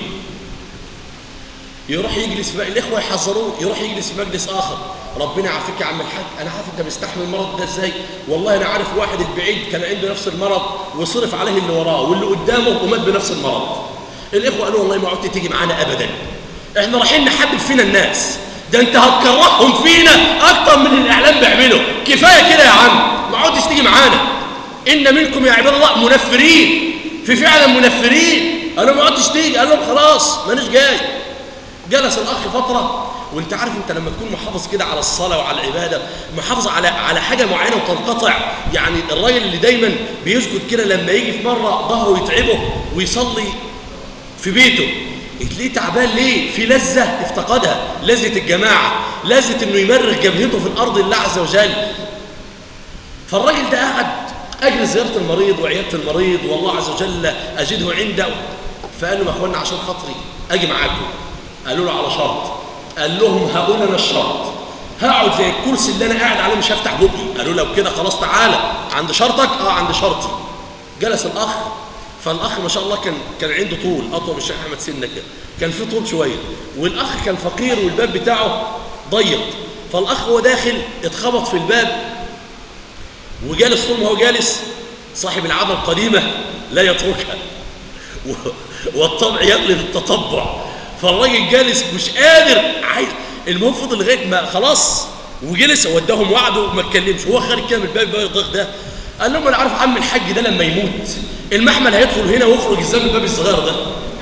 يروح يجلس في الاخوه يحذروه يروح يجلس في مجلس اخر ربنا يعافيك يا عم الحاج انا عارف انت مستحمل المرض ده ازاي والله انا عارف واحد البعيد كان عنده نفس المرض وصرف عليه اللي وراه واللي قدامه ومات بنفس المرض الاخوه قالوا والله ما عدت تيجي معانا ابدا احنا رايحين نحبب فينا الناس ده انت هتكرههم فينا اكتر من الاعلام بيعمله كفايه كده يا عم ما عدتش تيجي معانا ان منكم يا عباد الله منفرين في فعلا منفرين قالوا ما عدتش تيجي قال لهم خلاص مانيش جاي جلس الاخ فتره وانت عارف انت لما تكون محافظ كده على الصلاه وعلى العباده محافظ على على حاجه معينه وتنقطع يعني الراجل اللي دايما بيسجد كده لما يجي في مره ظهره يتعبه ويصلي في بيته تلاقيه تعبان ليه في لذه افتقدها لذه الجماعه لذه انه يمرغ جبهته في الارض لله عز وجل فالراجل ده قعد اجل زياره المريض وعياده المريض والله عز وجل اجده عنده فقال لهم يا اخوانا عشان خاطري اجي معاكم قالوا له على شرط قال لهم هقول انا الشرط هقعد زي الكرسي اللي انا قاعد عليه مش هفتح بقي قالوا لو كده خلاص تعالى عند شرطك اه عند شرطي جلس الاخ فالاخ ما شاء الله كان كان عنده طول اطول من الشيخ احمد سنه كده كان في طول شويه والاخ كان فقير والباب بتاعه ضيق فالاخ هو داخل اتخبط في الباب وجالس طول ما هو جالس صاحب العاده القديمه لا يتركها والطبع يقلب التطبع فالراجل جالس مش قادر عايز المهم فضل لغايه ما خلاص وجلس وداهم وعده وما اتكلمش هو خارج كده من الباب بقى الضغط ده قال لهم انا عارف عم الحاج ده لما يموت المحمل هيدخل هنا ويخرج ازاي من الباب الصغير ده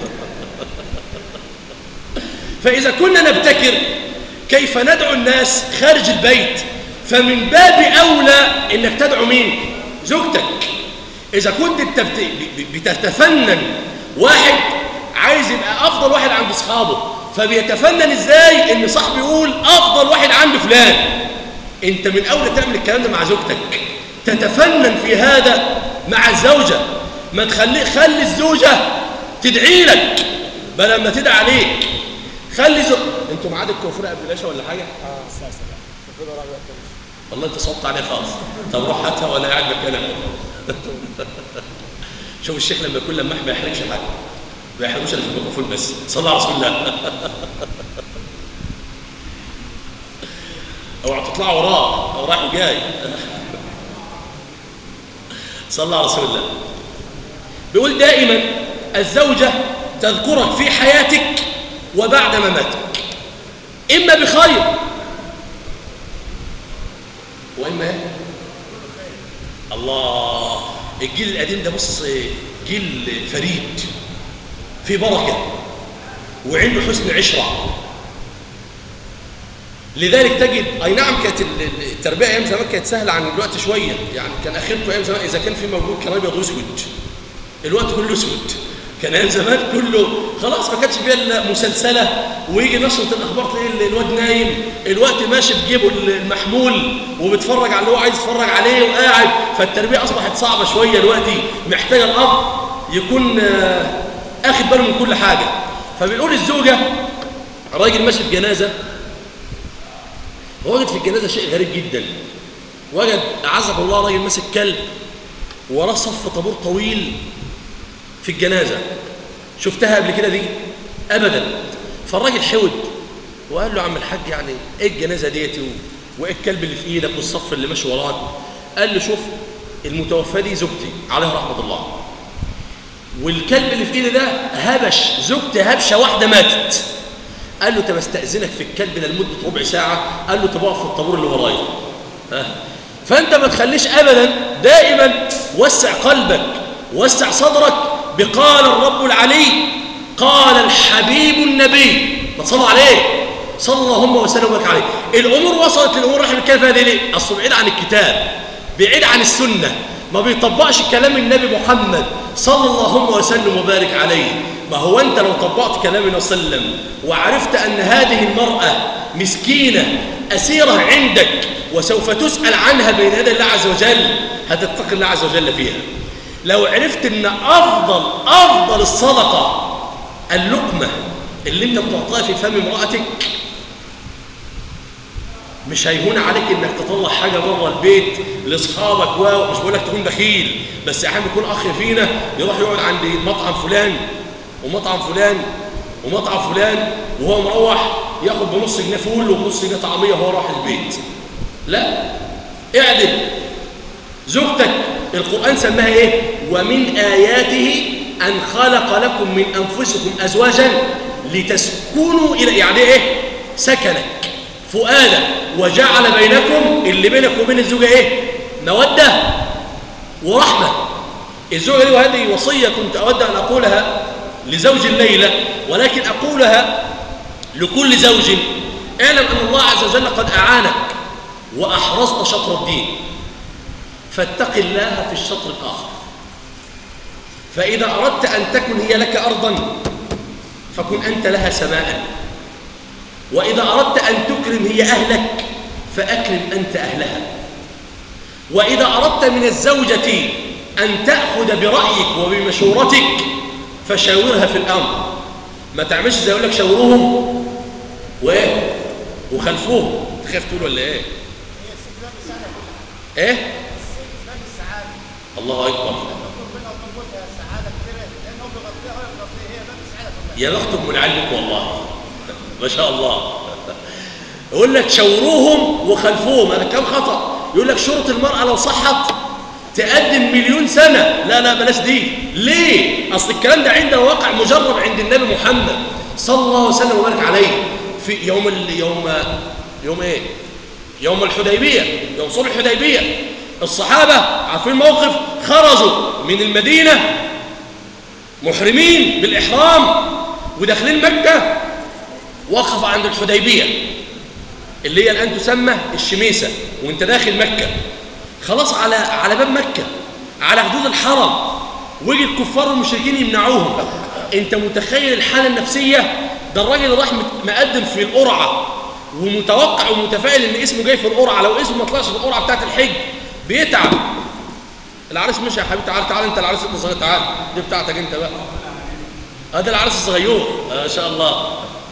فاذا كنا نبتكر كيف ندعو الناس خارج البيت فمن باب اولى انك تدعو مين زوجتك اذا كنت بتتفنن واحد عايز يبقى افضل واحد عند اصحابه فبيتفنن ازاي ان صاحبي يقول افضل واحد عند فلان انت من اولى تعمل الكلام ده مع زوجتك تتفنن في هذا مع الزوجة ما تخلي خلي الزوجة تدعي لك بدل ما تدعي عليك خلي زو... انتوا معاد الكفر قبل العشاء ولا حاجه اه استاذ والله انت صوت عليه خالص طب روح هاتها وانا قاعد مكانك شوف الشيخ لما يكون لماح ما يحرقش حاجه ما يحرقوش الا في الميكروفون بس صلى على رسول الله اوعى تطلعوا وراه او رايح وجاي صلى على رسول الله بيقول دائما الزوجة تذكرك في حياتك وبعد مماتك إما بخير وإما إيه؟ الله الجيل القديم ده بص جيل فريد في بركة وعنده حسن عشرة لذلك تجد أي نعم كانت التربية أيام زمان كانت سهلة عن الوقت شوية يعني كان أخرته أيام زمان إذا كان في موجود كان أبيض وأسود الوقت كله أسود كان أيام زمان كله خلاص ما كانش فيها إلا مسلسلة ويجي نشرة الأخبار تلاقي الواد نايم الوقت ماشي في جيبه المحمول وبيتفرج على اللي هو عايز يتفرج عليه وقاعد فالتربية أصبحت صعبة شوية دلوقتي محتاجة الأب يكون أخذ باله من كل حاجة فبنقول الزوجة راجل ماشي في جنازة وجد في الجنازة شيء غريب جدا وجد أعزك الله راجل ماسك كلب وراه صف طابور طويل في الجنازة شفتها قبل كده دي أبدا فالراجل حود وقال له عم الحاج يعني ايه الجنازة ديتي وايه الكلب اللي في ايدك والصف اللي ماشي وراك قال له شوف المتوفى دي زوجتي عليها رحمة الله والكلب اللي في ايدي ده هبش زوجتي هبشة واحدة ماتت قال له طب استأذنك في الكلب ده لمدة ربع ساعة قال له طب اقف في الطابور اللي ورايا فأنت ما تخليش أبدا دائما وسع قلبك وسع صدرك بقال الرب العلي قال الحبيب النبي ما تصلوا عليه صلى اللهم وسلم وبارك عليه الأمور وصلت للأمور اللي احنا بنتكلم فيها دي ليه؟ أصله بعيد عن الكتاب بعيد عن السنة ما بيطبقش كلام النبي محمد صلى الله وسلم وبارك عليه ما هو أنت لو طبقت كلام النبي صلى الله عليه وسلم وعرفت أن هذه المرأة مسكينة أسيرة عندك وسوف تسأل عنها بين يدي الله عز وجل هتتقي الله عز وجل فيها لو عرفت أن أفضل أفضل الصدقة اللقمة اللي انت بتعطيها في فم امرأتك مش هيهون عليك انك تطلع حاجة بره البيت لاصحابك ومش بقول لك تكون بخيل بس احيانا يكون اخ فينا يروح يقعد عند مطعم فلان ومطعم فلان ومطعم فلان وهو مروح ياخد بنص جنيه فول وبنص جنيه طعميه وهو راح البيت لا اعدل زوجتك القرآن سماها ايه ومن آياته أن خلق لكم من أنفسكم أزواجا لتسكنوا إلى يعني إيه سكنك فؤادا وجعل بينكم اللي بينك وبين الزوجة إيه مودة ورحمة الزوجة دي وهذه وصية كنت أود أن أقولها لزوج الليلة ولكن أقولها لكل زوج اعلم أن الله عز وجل قد أعانك وأحرزت شطر الدين فاتق الله في الشطر الآخر فإذا أردت أن تكن هي لك أرضا فكن أنت لها سماء وإذا أردت أن تكرم هي أهلك فأكرم أنت أهلها وإذا أردت من الزوجة أن تأخذ برأيك وبمشورتك فشاورها في الأمر ما تعملش زي يقول لك شاوروهم وايه وخلفوهم تخاف تقول ولا ايه ايه الله اكبر يا بخت ام العلمك والله ما شاء الله يقول لك شوروهم وخلفوهم هذا كم خطأ يقول لك شرط المرأة لو صحت تقدم مليون سنة لا لا بلاش دي ليه أصل الكلام ده عندنا واقع مجرب عند النبي محمد صلى الله عليه وسلم وبارك عليه في يوم ال... يوم يوم ايه يوم الحديبية يوم صلح الحديبية الصحابة عارفين الموقف خرجوا من المدينة محرمين بالإحرام وداخلين مكة وقف عند الحديبية اللي هي الآن تسمى الشميسة وانت داخل مكة خلاص على على باب مكة على حدود الحرم ويجي الكفار والمشركين يمنعوهم انت متخيل الحالة النفسية ده الراجل راح مقدم في القرعة ومتوقع ومتفائل ان اسمه جاي في القرعة لو اسمه ما طلعش في القرعة بتاعت الحج بيتعب العريس مش يا حبيبي تعال تعال انت العريس انت صغير تعال دي بتاعتك انت بقى هذا العريس الصغير ما شاء الله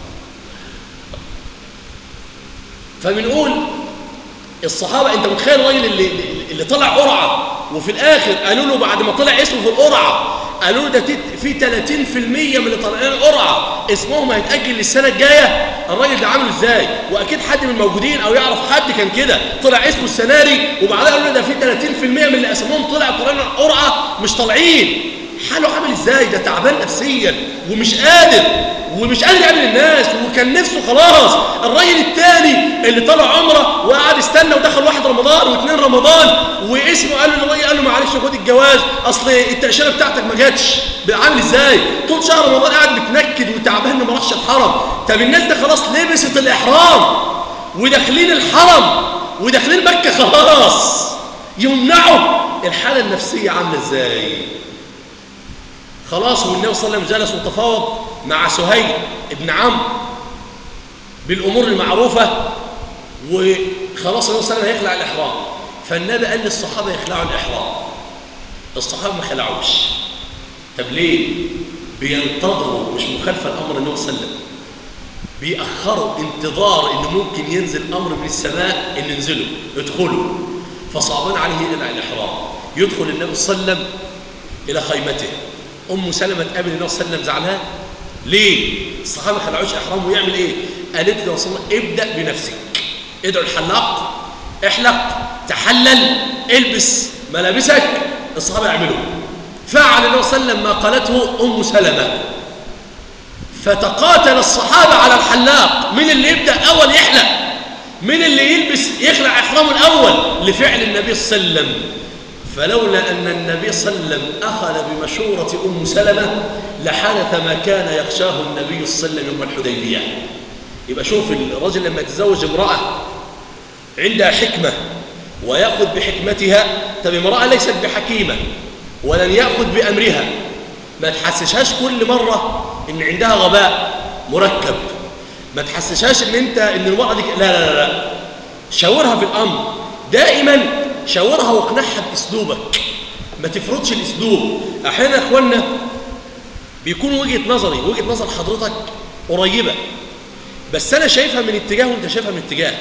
فبنقول الصحابة انت متخيل الراجل اللي, اللي طلع قرعة وفي الاخر قالوا له بعد ما طلع اسمه في القرعة قالوا له ده في 30% من اللي طالعين القرعة اسمهم هيتأجل للسنة الجاية الراجل ده عامل ازاي واكيد حد من الموجودين او يعرف حد كان كده طلع اسمه السناري وبعدها قالوا له ده في 30% من اللي اسمهم طلع طالعين القرعة مش طالعين حاله عامل ازاي ده تعبان نفسيا ومش قادر ومش قادر يقابل الناس وكان نفسه خلاص الراجل الثاني اللي طلع عمره وقعد استنى ودخل واحد رمضان واثنين رمضان واسمه قال له الراجل قال له معلش خد الجواز اصل التاشيره بتاعتك ما جاتش عامل ازاي طول شهر رمضان قاعد متنكد وتعبان ما راحش الحرم طب الناس ده خلاص لبست الاحرام وداخلين الحرم وداخلين مكه خلاص يمنعوا الحاله النفسيه عامله ازاي خلاص والنبي صلى الله عليه وسلم جلس وتفاوض مع سهيل ابن عمرو بالامور المعروفه وخلاص النبي صلى الله عليه وسلم هيخلع الاحرام فالنبي قال للصحابه يخلعوا الاحرام الصحابه ما خلعوش طب ليه بينتظروا مش مخالفه الامر النبي صلى الله عليه وسلم بيأخروا انتظار ان ممكن ينزل امر من السماء ان ينزلوا ادخلوا فصعبان عليه يقلع الاحرام يدخل النبي صلى الله عليه وسلم الى خيمته ام سلمة تقابل النبي صلى الله عليه وسلم زعلها ليه الصحابه ما خلعوش احرام ويعمل ايه قالت له صلى ابدا بنفسك ادعو الحلاق احلق تحلل البس ملابسك الصحابه يعملوا فعل النبي صلى الله عليه وسلم ما قالته ام سلمة فتقاتل الصحابه على الحلاق من اللي يبدا اول يحلق من اللي يلبس يخلع احرامه الاول لفعل النبي صلى الله عليه وسلم فلولا أن النبي صلى الله عليه وسلم أخذ بمشورة أم سلمة لحدث ما كان يخشاه النبي صلى الله عليه وسلم يوم الحديبية يبقى شوف الرجل لما يتزوج امرأة عندها حكمة ويأخذ بحكمتها طب امرأة ليست بحكيمة ولن يأخذ بأمرها ما تحسسهاش كل مرة إن عندها غباء مركب ما تحسسهاش إن أنت إن المرأة دي لا لا لا, لا. شاورها في الأمر دائما شاورها واقنعها باسلوبك ما تفرضش الاسلوب احيانا يا اخوانا بيكون وجهه نظري وجهه نظر حضرتك قريبه بس انا شايفها من اتجاه وانت شايفها من اتجاه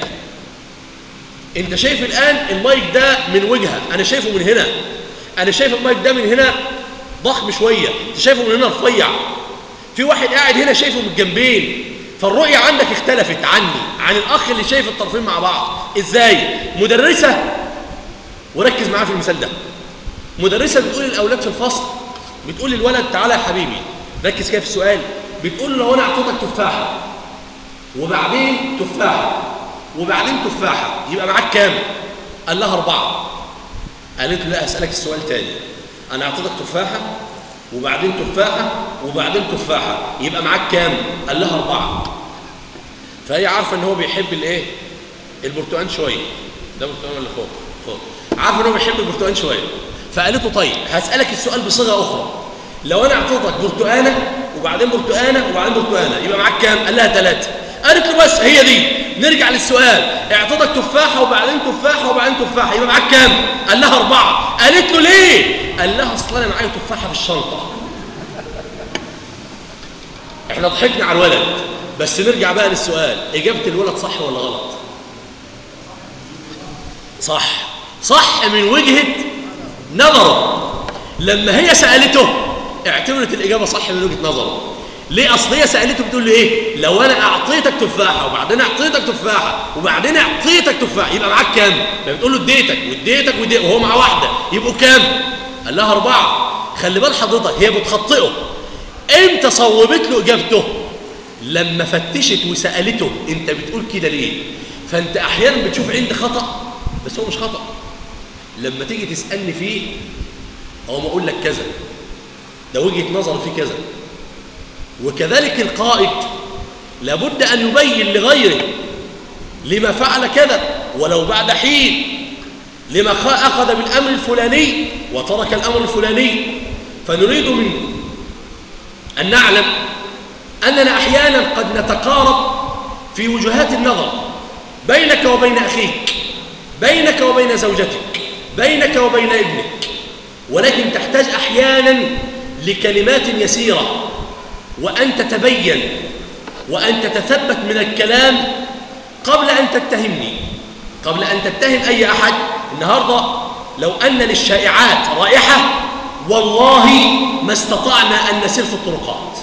انت شايف الان المايك ده من وجهه انا شايفه من هنا انا شايف المايك ده من هنا ضخم شويه انت شايفه من هنا رفيع في واحد قاعد هنا شايفه من الجنبين فالرؤيه عندك اختلفت عني عن الاخ اللي شايف الطرفين مع بعض ازاي مدرسه وركز معاه في المثال ده مدرسة بتقول للأولاد في الفصل بتقول للولد تعالى يا حبيبي ركز كده في السؤال بتقول له لو أنا أعطيتك تفاحة وبعدين تفاحة وبعدين تفاحة يبقى معاك كام؟ قال لها أربعة قالت له لا أسألك السؤال تاني أنا أعطيتك تفاحة وبعدين تفاحة وبعدين تفاحة يبقى معاك كام؟ قال لها أربعة فهي عارفة ان هو بيحب الايه البرتقال شوية ده برتقال ولا فوق فوق عارفة ان هو بيحب البرتقال شوية فقالت له طيب هسألك السؤال بصيغة أخرى لو أنا أعطيتك برتقانة وبعدين برتقانة وبعدين برتقانة يبقى معاك كام؟ قال لها ثلاثة قالت له بس هي دي نرجع للسؤال اعطيتك تفاحة وبعدين تفاحة وبعدين تفاحة يبقى معاك كام؟ قال لها أربعة قالت له ليه؟ قال لها أصل أنا معايا تفاحة في الشنطة احنا ضحكنا على الولد بس نرجع بقى للسؤال إجابة الولد صح ولا غلط؟ صح صح من وجهة نظره لما هي سألته اعتبرت الإجابة صح من وجهة نظره ليه أصل هي سألته بتقول له إيه لو أنا أعطيتك تفاحة وبعدين أعطيتك تفاحة وبعدين أعطيتك تفاحة يبقى معاك كام فبتقول له اديتك واديتك واديتك وهو مع واحدة يبقوا كام قال لها أربعة خلي بال حضرتك هي بتخطئه امتى صوبت له إجابته لما فتشت وسألته انت بتقول كده ليه فانت احيانا بتشوف عندي خطأ بس هو مش خطأ لما تيجي تسألني فيه أو ما أقول لك كذا ده وجهة نظر في كذا وكذلك القائد لابد أن يبين لغيره لما فعل كذا ولو بعد حين لما أخذ بالأمر الفلاني وترك الأمر الفلاني فنريد منه أن نعلم أننا أحيانا قد نتقارب في وجهات النظر بينك وبين أخيك بينك وبين زوجتك بينك وبين ابنك ولكن تحتاج أحيانا لكلمات يسيرة وأن تتبين وأن تتثبت من الكلام قبل أن تتهمني قبل أن تتهم أي أحد النهاردة لو أن للشائعات رائحة والله ما استطعنا أن نسير في الطرقات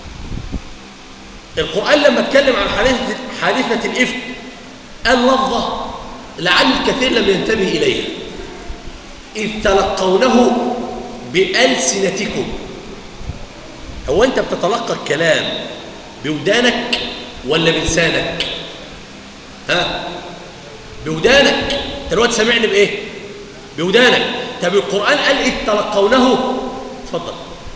القرآن لما اتكلم عن حادثة, حادثة الإفك قال لفظة لعل الكثير لم ينتبه إليها إذ تلقونه بألسنتكم هو أنت بتتلقى الكلام بودانك ولا بلسانك ها بودانك انت الوقت سامعني بايه بودانك طب القرآن قال إذ تلقونه اتفضل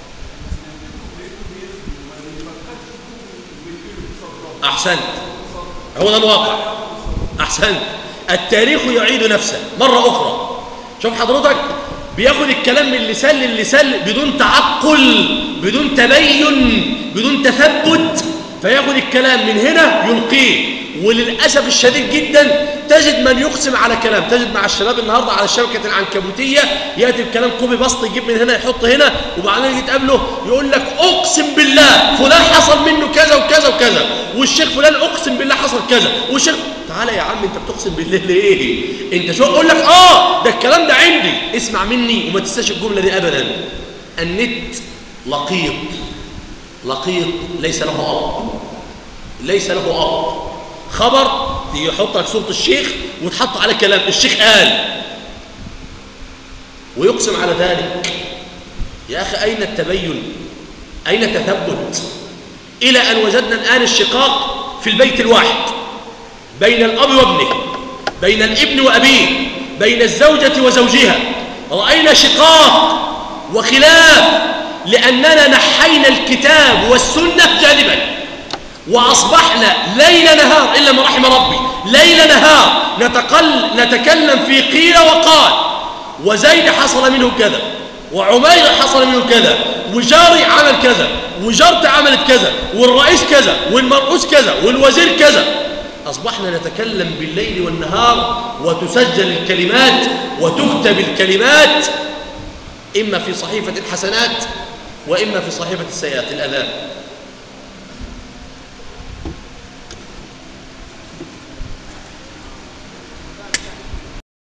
أحسنت هو ده الواقع أحسنت التاريخ يعيد نفسه مرة أخرى شوف حضرتك بياخد الكلام من لسان للسان بدون تعقل بدون تبين بدون تثبت فياخد الكلام من هنا يلقيه وللأسف الشديد جدا تجد من يقسم على كلام تجد مع الشباب النهاردة على الشبكة العنكبوتية يأتي الكلام كوبي بسط يجيب من هنا يحط هنا وبعدين يجي تقابله يقول لك أقسم بالله فلان حصل منه كذا وكذا وكذا والشيخ فلان أقسم بالله حصل كذا والشيخ تعالى يا عم انت بتقسم بالله ليه انت شو اقول لك اه ده الكلام ده عندي اسمع مني وما تنساش الجملة دي أبدا النت لقيط لقيط ليس له أب ليس له أب خبر يحط لك صورة الشيخ وتحط على كلام الشيخ قال ويقسم على ذلك يا أخي أين التبين أين التثبت إلى أن وجدنا الآن الشقاق في البيت الواحد بين الأب وابنه بين الابن وأبيه بين الزوجة وزوجها رأينا شقاق وخلاف لأننا نحينا الكتاب والسنة جانبا وأصبحنا ليل نهار إلا ما رحم ربي ليل نهار نتقل نتكلم في قيل وقال وزيد حصل منه كذا وعمير حصل منه كذا وجاري عمل كذا وجارتي عملت كذا والرئيس كذا والمرؤوس كذا والوزير كذا أصبحنا نتكلم بالليل والنهار وتسجل الكلمات وتكتب الكلمات إما في صحيفة الحسنات وإما في صحيفة السيئات الأذان